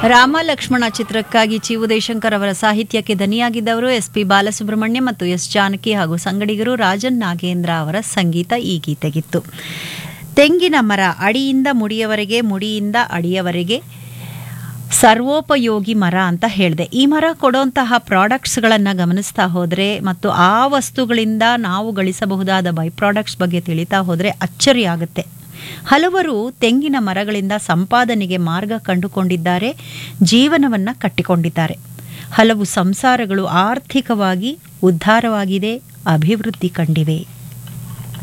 ರಾಮ ಲಕ್ಷ್ಮಣ ಚಿತ್ರಕ್ಕಾಗಿ ಚಿ ಉದಯಶಂಕರ್ ಅವರ ಸಾಹಿತ್ಯಕ್ಕೆ ದನಿಯಾಗಿದ್ದವರು ಎಸ್ ಪಿ ಬಾಲಸುಬ್ರಹ್ಮಣ್ಯ ಮತ್ತು ಎಸ್ ಜಾನಕಿ ಹಾಗೂ ಸಂಗಡಿಗರು ರಾಜನ್ ನಾಗೇಂದ್ರ ಅವರ ಸಂಗೀತ ಈ ಗೀತೆಗಿತ್ತು ತೆಂಗಿನ ಮರ ಅಡಿಯಿಂದ ಮುಡಿಯವರೆಗೆ ಮುಡಿಯಿಂದ ಅಡಿಯವರೆಗೆ ಸರ್ವೋಪಯೋಗಿ ಮರ ಅಂತ ಹೇಳಿದೆ ಈ ಮರ ಕೊಡುವಂತಹ ಪ್ರಾಡಕ್ಟ್ಸ್ಗಳನ್ನು ಗಮನಿಸ್ತಾ ಹೋದರೆ ಮತ್ತು ಆ ವಸ್ತುಗಳಿಂದ ನಾವು ಗಳಿಸಬಹುದಾದ ಬೈ ಪ್ರಾಡಕ್ಟ್ಸ್ ಬಗ್ಗೆ ತಿಳಿತಾ ಹೋದರೆ ಅಚ್ಚರಿ ಆಗುತ್ತೆ ಹಲವರು ತೆಂಗಿನ ಮರಗಳಿಂದ ಸಂಪಾದನೆಗೆ ಮಾರ್ಗ ಕಂಡುಕೊಂಡಿದ್ದಾರೆ ಜೀವನವನ್ನು ಕಟ್ಟಿಕೊಂಡಿದ್ದಾರೆ ಹಲವು ಸಂಸಾರಗಳು ಆರ್ಥಿಕವಾಗಿ ಉದ್ಧಾರವಾಗಿದೆ ಅಭಿವೃದ್ಧಿ ಕಂಡಿವೆ